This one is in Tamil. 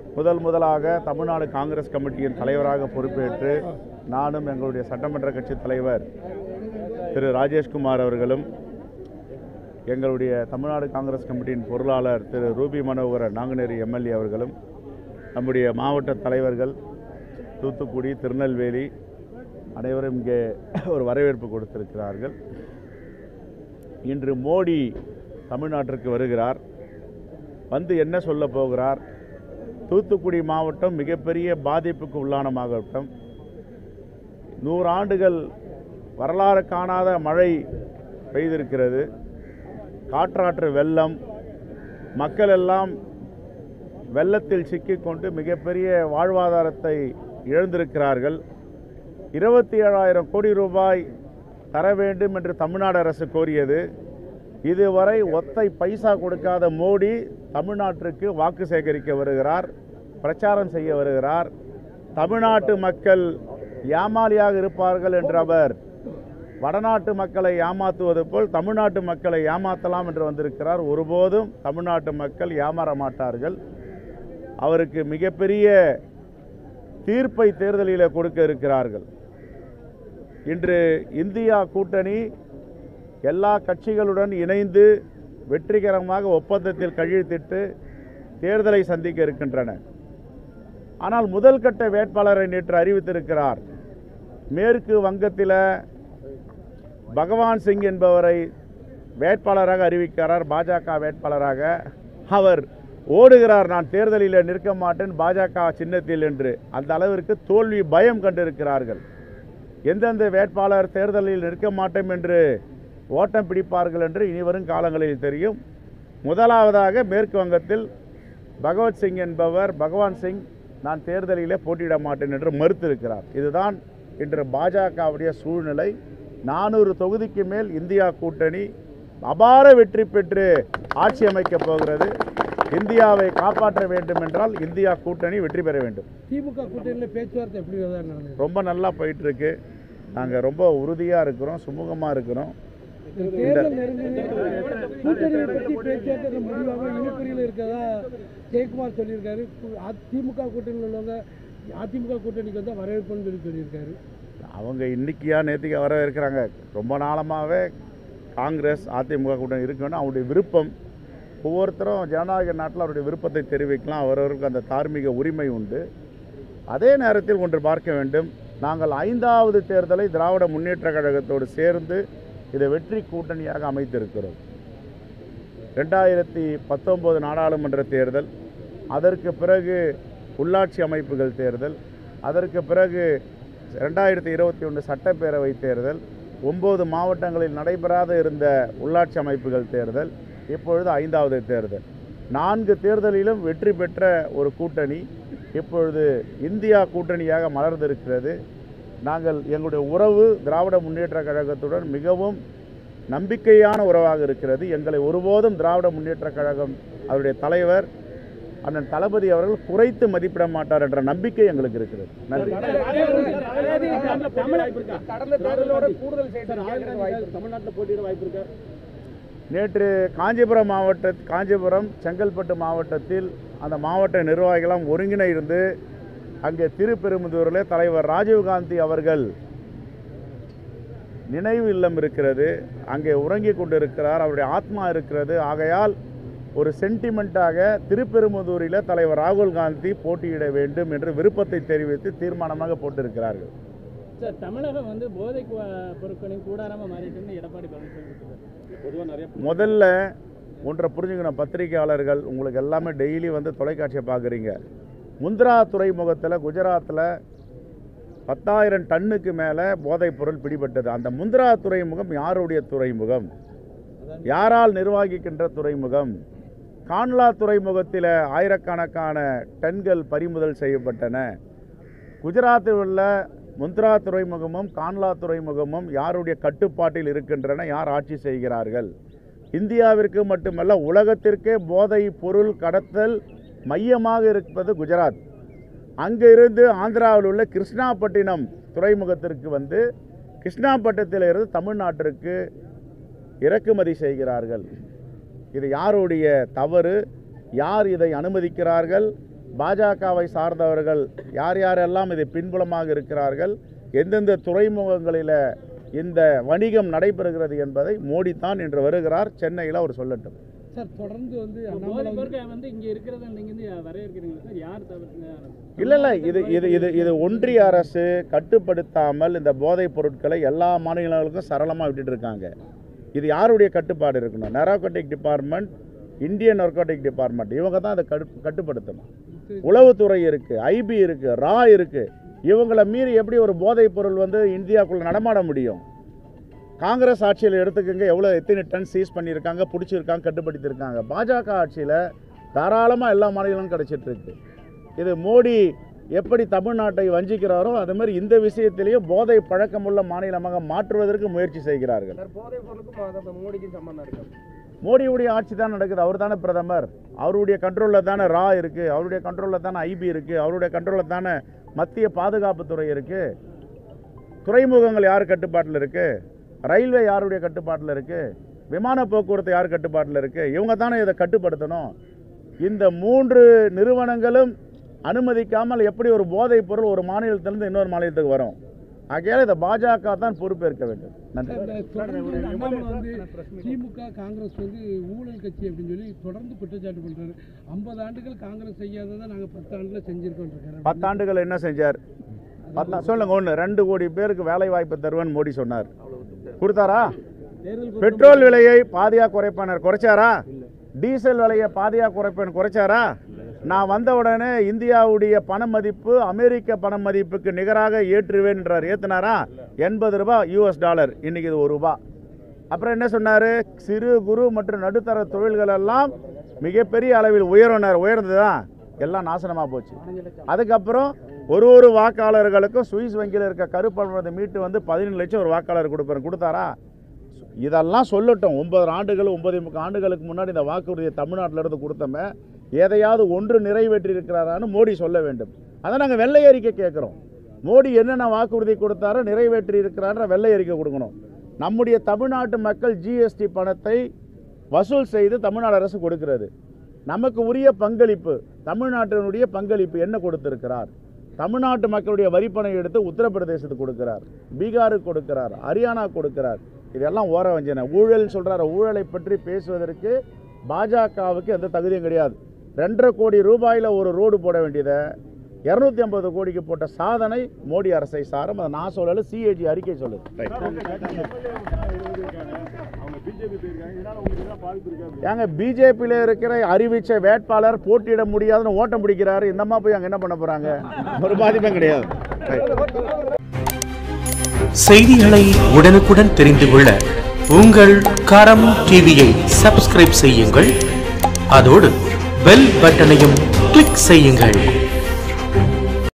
முதல் முதலாக தமிழ்நாடு காங்கிரஸ் கமிட்டியின் தலைவராக பொறுப்பேற்று நானும் எங்களுடைய சட்டமன்ற கட்சி தலைவர் திரு ராஜேஷ்குமார் அவர்களும் எங்களுடைய தமிழ்நாடு காங்கிரஸ் கமிட்டியின் பொருளாளர் திரு ரூபி மனோகரன் நாங்குநேரி எம்எல்ஏ அவர்களும் நம்முடைய மாவட்ட தலைவர்கள் தூத்துக்குடி திருநெல்வேலி அனைவரும் இங்கே ஒரு வரவேற்பு கொடுத்திருக்கிறார்கள் இன்று மோடி தமிழ்நாட்டிற்கு வருகிறார் வந்து என்ன சொல்ல போகிறார் தூத்துக்குடி மாவட்டம் மிகப்பெரிய பாதிப்புக்கு உள்ளான மாவட்டம் நூறாண்டுகள் வரலாறு காணாத மழை பெய்திருக்கிறது காற்றாற்று வெள்ளம் மக்கள் எல்லாம் வெள்ளத்தில் சிக்கிக்கொண்டு மிகப்பெரிய வாழ்வாதாரத்தை இழந்திருக்கிறார்கள் இருபத்தி ஏழாயிரம் கோடி ரூபாய் தர வேண்டும் என்று தமிழ்நாடு அரசு கோரியது இதுவரை ஒத்தை பைசா கொடுக்காத மோடி தமிழ்நாட்டிற்கு வாக்கு சேகரிக்க வருகிறார் பிரச்சாரம் செய்ய வருகிறார் தமிழ்நாட்டு மக்கள் ஏமாளியாக இருப்பார்கள் என்று அவர் வடநாட்டு மக்களை ஏமாத்துவது போல் தமிழ்நாட்டு மக்களை ஏமாற்றலாம் என்று வந்திருக்கிறார் ஒருபோதும் தமிழ்நாட்டு மக்கள் ஏமாற மாட்டார்கள் அவருக்கு மிகப்பெரிய தீர்ப்பை தேர்தலில் கொடுக்க இருக்கிறார்கள் இன்று இந்தியா கூட்டணி எல்லா கட்சிகளுடன் இணைந்து வெற்றிகரமாக ஒப்பந்தத்தில் கையெழுத்திட்டு தேர்தலை சந்திக்க இருக்கின்றன ஆனால் முதல் கட்ட வேட்பாளரை நேற்று அறிவித்திருக்கிறார் மேற்கு வங்கத்தில் பகவான் சிங் என்பவரை வேட்பாளராக அறிவிக்கிறார் பாஜக வேட்பாளராக அவர் ஓடுகிறார் நான் தேர்தலில் நிற்க மாட்டேன் பாஜக சின்னத்தில் என்று அந்த அளவிற்கு தோல்வி பயம் கண்டிருக்கிறார்கள் எந்தெந்த வேட்பாளர் தேர்தலில் நிற்க மாட்டோம் என்று ஓட்டம் பிடிப்பார்கள் என்று இனிவரும் காலங்களில் தெரியும் முதலாவதாக மேற்கு வங்கத்தில் பகவத் சிங் என்பவர் பகவான் சிங் நான் தேர்தலிலே போட்டியிட மாட்டேன் என்று மறுத்திருக்கிறார் இதுதான் இன்று பாஜகவுடைய சூழ்நிலை நானூறு தொகுதிக்கு மேல் இந்தியா கூட்டணி அபார வெற்றி பெற்று ஆட்சி அமைக்கப் போகிறது இந்தியாவை காப்பாற்ற வேண்டும் என்றால் இந்தியா கூட்டணி வெற்றி பெற வேண்டும் திமுக கூட்டணியில் பேச்சுவார்த்தை எப்படி தான் நடந்தது ரொம்ப நல்லா போயிட்டு இருக்கு நாங்கள் ரொம்ப உறுதியாக இருக்கிறோம் சுமூகமாக இருக்கிறோம் தேர்தல் நெருங்கி கூட்டணியை பற்றி பேச்சுவார்த்தை முடிவாக இழுப்பறியில் இருக்கதா ஜெயக்குமார் சொல்லியிருக்காரு அ- திமுக கூட்டணியில் உள்ளவங்க அதிமுக கூட்டணிக்கு வந்து வரவேற்புன்னு சொல்லி சொல்லியிருக்காரு அவங்க இன்னைக்கியா நேற்றுக்கு வர இருக்கிறாங்க ரொம்ப நாளமாகவே காங்கிரஸ் அதிமுக கூட்டணி இருக்கணும் அவருடைய விருப்பம் ஒவ்வொருத்தரும் ஜனநாயக நாட்டில் அவருடைய விருப்பத்தை தெரிவிக்கலாம் அவரவருக்கு அந்த தார்மீக உரிமை உண்டு அதே நேரத்தில் ஒன்று பார்க்க வேண்டும் நாங்கள் ஐந்தாவது தேர்தலை திராவிட முன்னேற்ற கழகத்தோடு சேர்ந்து இதை வெற்றி கூட்டணியாக அமைத்திருக்கிறோம் ரெண்டாயிரத்தி பத்தொம்போது நாடாளுமன்ற தேர்தல் அதற்கு பிறகு உள்ளாட்சி அமைப்புகள் தேர்தல் அதற்கு பிறகு ரெண்டாயிரத்தி இருபத்தி ஒன்று சட்டப்பேரவை தேர்தல் ஒம்பது மாவட்டங்களில் நடைபெறாத இருந்த உள்ளாட்சி அமைப்புகள் தேர்தல் இப்பொழுது ஐந்தாவது தேர்தல் நான்கு தேர்தலிலும் வெற்றி பெற்ற ஒரு கூட்டணி இப்பொழுது இந்தியா கூட்டணியாக மலர்ந்திருக்கிறது நாங்கள் எங்களுடைய உறவு திராவிட முன்னேற்ற கழகத்துடன் மிகவும் நம்பிக்கையான உறவாக இருக்கிறது எங்களை ஒருபோதும் திராவிட முன்னேற்ற கழகம் அவருடைய தலைவர் அண்ணன் தளபதி அவர்கள் குறைத்து மதிப்பிட மாட்டார் என்ற நம்பிக்கை எங்களுக்கு இருக்கிறது நன்றி கடந்த தேர்தலோட கூடுதல் சீட்டு தமிழ்நாட்டில் போட்டியிட வாய்ப்பு இருக்கா நேற்று காஞ்சிபுரம் மாவட்ட காஞ்சிபுரம் செங்கல்பட்டு மாவட்டத்தில் அந்த மாவட்ட நிர்வாகிகளாம் ஒருங்கிணைந்து அங்கே திருப்பெரும்புதூரில் தலைவர் ராஜீவ்காந்தி அவர்கள் நினைவு இல்லம் இருக்கிறது அங்கே உறங்கிக் கொண்டிருக்கிறார் அவருடைய ஆத்மா இருக்கிறது ஆகையால் ஒரு சென்டிமெண்ட்டாக திருப்பெரும்புதூரில் தலைவர் ராகுல் காந்தி போட்டியிட வேண்டும் என்று விருப்பத்தை தெரிவித்து தீர்மானமாக போட்டிருக்கிறார்கள் சார் தமிழகம் வந்து போதை கு- பொருட்களின் கூடாரமா மாறிட்டுன்னு எடப்பாடி பழனிசாமி சொல்றாரு. பொதுவாக நிறைய முதல்ல ஒன்றை புரிஞ்சுக்கணும் பத்திரிகையாளர்கள் உங்களுக்கு எல்லாமே டெய்லி வந்து தொலைக்காட்சியை பார்க்குறீங்க முந்திரா துறைமுகத்தில் குஜராத்தில் பத்தாயிரம் டன்னுக்கு மேலே போதைப் பொருள் பிடிபட்டது அந்த முந்திரா துறைமுகம் யாருடைய துறைமுகம் யாரால் நிர்வகிக்கின்ற துறைமுகம் கான்லா துறைமுகத்தில் ஆயிரக்கணக்கான டன்கள் பறிமுதல் செய்யப்பட்டன குஜராத்தில் உள்ள முந்த்ரா துறைமுகமும் கான்லா துறைமுகமும் யாருடைய கட்டுப்பாட்டில் இருக்கின்றன யார் ஆட்சி செய்கிறார்கள் இந்தியாவிற்கு மட்டுமல்ல உலகத்திற்கே போதை பொருள் கடத்தல் மையமாக இருப்பது குஜராத் அங்கிருந்து ஆந்திராவில் உள்ள கிருஷ்ணாப்பட்டினம் துறைமுகத்திற்கு வந்து கிருஷ்ணாப்பட்டினத்திலிருந்து தமிழ்நாட்டிற்கு இறக்குமதி செய்கிறார்கள் இது யாருடைய தவறு யார் இதை அனுமதிக்கிறார்கள் பாஜகவை சார்ந்தவர்கள் யார் யாரெல்லாம் இது பின்புலமாக இருக்கிறார்கள் எந்தெந்த துறைமுகங்களில் இந்த வணிகம் நடைபெறுகிறது என்பதை மோடி தான் இன்று வருகிறார் சென்னையில் அவர் சொல்லட்டும் சார் தொடர்ந்து வந்து போதைப் அண்ணாமலை வந்து- பொருட்கள் வந்து இங்க இருக்கிறத இங்கிருந்து வரவேற்கிறீங்களா சார் யார் தவிர்த்து இல்லை இல்லை இது இது இது இது ஒன்றிய அரசு கட்டுப்படுத்தாமல் இந்த போதைப் பொருட்களை எல்லா மாநிலங்களுக்கும் சரளமாக விட்டுட்டு இருக்காங்க இது யாருடைய கட்டுப்பாடு இருக்கணும் narcotic department Indian narcotic department இவங்க தான் அதை கடு கட்டுப்படுத்தணும் உளவுத்துறை இருக்குது ஐபி இருக்குது ரா இருக்குது இவங்களை மீறி எப்படி ஒரு போதைப் பொருள் வந்து இந்தியாவுக்குள்ளே நடமாட முடியும் காங்கிரஸ் ஆட்சியில் எடுத்துக்கங்க எவ்வளோ எத்தனை டன் சீஸ் பண்ணியிருக்காங்க பிடிச்சிருக்காங்க கட்டுப்படுத்தியிருக்காங்க பாஜக ஆட்சியில் தாராளமாக எல்லா மாநிலங்களும் கிடச்சிட்டு இருக்கு இது மோடி எப்படி தமிழ்நாட்டை வஞ்சிக்கிறாரோ அது மாதிரி இந்த விஷயத்திலேயும் போதை பழக்கமுள்ள மாநிலமாக மாற்றுவதற்கு முயற்சி செய்கிறார்கள் சார் போதைப் பொருளுக்கும் அந்த மோடிக்கும் சம்பந்தம் இருக்கு மோடியுடைய ஆட்சி தான் நடக்குது அவர் தானே பிரதமர் அவருடைய கண்ட்ரோலில் தானே ரா இருக்குது அவருடைய கண்ட்ரோலில் தானே ஐபி இருக்குது அவருடைய கண்ட்ரோலில் தானே மத்திய பாதுகாப்புத்துறை இருக்குது துறைமுகங்கள் யார் கட்டுப்பாட்டில் இருக்குது ரயில்வே யாருடைய கட்டுப்பாட்டில் இருக்குது விமான போக்குவரத்து யார் கட்டுப்பாட்டில் இருக்குது இவங்க தானே இதை கட்டுப்படுத்தணும் இந்த மூன்று நிறுவனங்களும் அனுமதிக்காமல் எப்படி ஒரு போதைப் பொருள் ஒரு மாநிலத்திலிருந்து இன்னொரு மாநிலத்துக்கு வரும் ஆகையால் இதை பாஜக தான் பொறுப்பேற்க வேண்டும் நன்றி சார், இந்த தொடர்ந்து வந்து அண்ணாமலை வந்து திமுக காங்கிரஸ் வந்து ஊழல் கட்சி அப்படின்னு சொல்லி தொடர்ந்து குற்றச்சாட்டு பண்றாரு ஐம்பது ஆண்டுகள் காங்கிரஸ் செய்யாததை நாங்க பத்து ஆண்டுல செஞ்சிருக்கோம் இருக்காரு பத்தாண்டுகள் என்ன செஞ்சார் பத்தா சொல்லுங்க ஒன்று ரெண்டு கோடி பேருக்கு வேலை வாய்ப்பு தருவேன் மோடி சொன்னார் கொடுத்தாரா தேர்தல் பெட்ரோல் விலையை பாதியா குறைப்பனர் குறைச்சாரா டீசல் விலையை பாதியா குறைப்பேன் குறைச்சாரா நான் வந்த உடனே இந்தியாவுடைய பண மதிப்பு அமெரிக்க பண மதிப்புக்கு நிகராக ஏற்றுவேன்றார் ஏத்துனாரா எண்பது ரூபாய் யூஎஸ் டாலர் இன்னைக்கு இது ஒரு ரூபா அப்புறம் என்ன சொன்னார் சிறு குறு மற்றும் நடுத்தர தொழில்கள் எல்லாம் மிகப்பெரிய அளவில் உயர்வினர் உயர்ந்ததா எல்லாம் நாசனமாக போச்சு அதுக்கப்புறம் ஒரு ஒரு வாக்காளர்களுக்கும் சுவிஸ் வங்கியில் இருக்க கருப்பணத்தை மீட்டு வந்து பதினேழு லட்சம் ஒரு வாக்காளர் கொடுப்பாரு கொடுத்தாரா இதெல்லாம் சொல்லட்டும் ஒன்பது ஆண்டுகள் ஒன்பது முக்கால் ஆண்டுகளுக்கு முன்னாடி இந்த வாக்குறுதியை தமிழ்நாட்டில் இருந்து கொடுத்தோமே எதையாவது ஒன்று நிறைவேற்றி இருக்கிறாரான்னு மோடி சொல்ல வேண்டும் அதை நாங்கள் வெள்ளை அறிக்கை கேட்குறோம் மோடி என்னென்ன வாக்குறுதி கொடுத்தாரோ நிறைவேற்றி இருக்கிறான்ற வெள்ளை அறிக்கை கொடுக்கணும் நம்முடைய தமிழ்நாட்டு மக்கள் ஜிஎஸ்டி பணத்தை வசூல் செய்து தமிழ்நாடு அரசு கொடுக்கிறது நமக்கு உரிய பங்களிப்பு தமிழ்நாட்டினுடைய பங்களிப்பு என்ன கொடுத்திருக்கிறார் தமிழ்நாட்டு மக்களுடைய வரிப்பணம் எடுத்து உத்தரப்பிரதேசத்துக்கு கொடுக்கிறார் பீகாருக்கு கொடுக்கிறார் ஹரியானா கொடுக்கிறார் இதெல்லாம் ஓர வஞ்சனை ஊழல்னு சொல்கிறார் ஊழலை பற்றி பேசுவதற்கு பாஜகவுக்கு எந்த தகுதியும் கிடையாது ரெண்டரை கோடி ரூபாயில் ஒரு ரோடு போட வேண்டியதை இரநூத்தி ஐம்பது கோடிக்கு போட்ட சாதனை மோடி அரசை சாரும் அதை நான் சொல்லலை சிஏஜி அறிக்கை சொல்லுது ஏங்க பிஜேபியில் இருக்கிற அறிவிச்ச வேட்பாளர் போட்டியிட முடியாதுன்னு ஓட்டம் பிடிக்கிறாரு இந்த அம்மா போய் அங்கே என்ன பண்ண போகிறாங்க ஒரு பாதிப்பும் கிடையாது Right. செய்திகளை உடனுக்குடன் தெரிந்து கொள்ள உங்கள் கரம் டிவியை சப்ஸ்கிரைப் செய்யுங்கள் அதோடு பெல் பட்டனையும் கிளிக் செய்யுங்கள்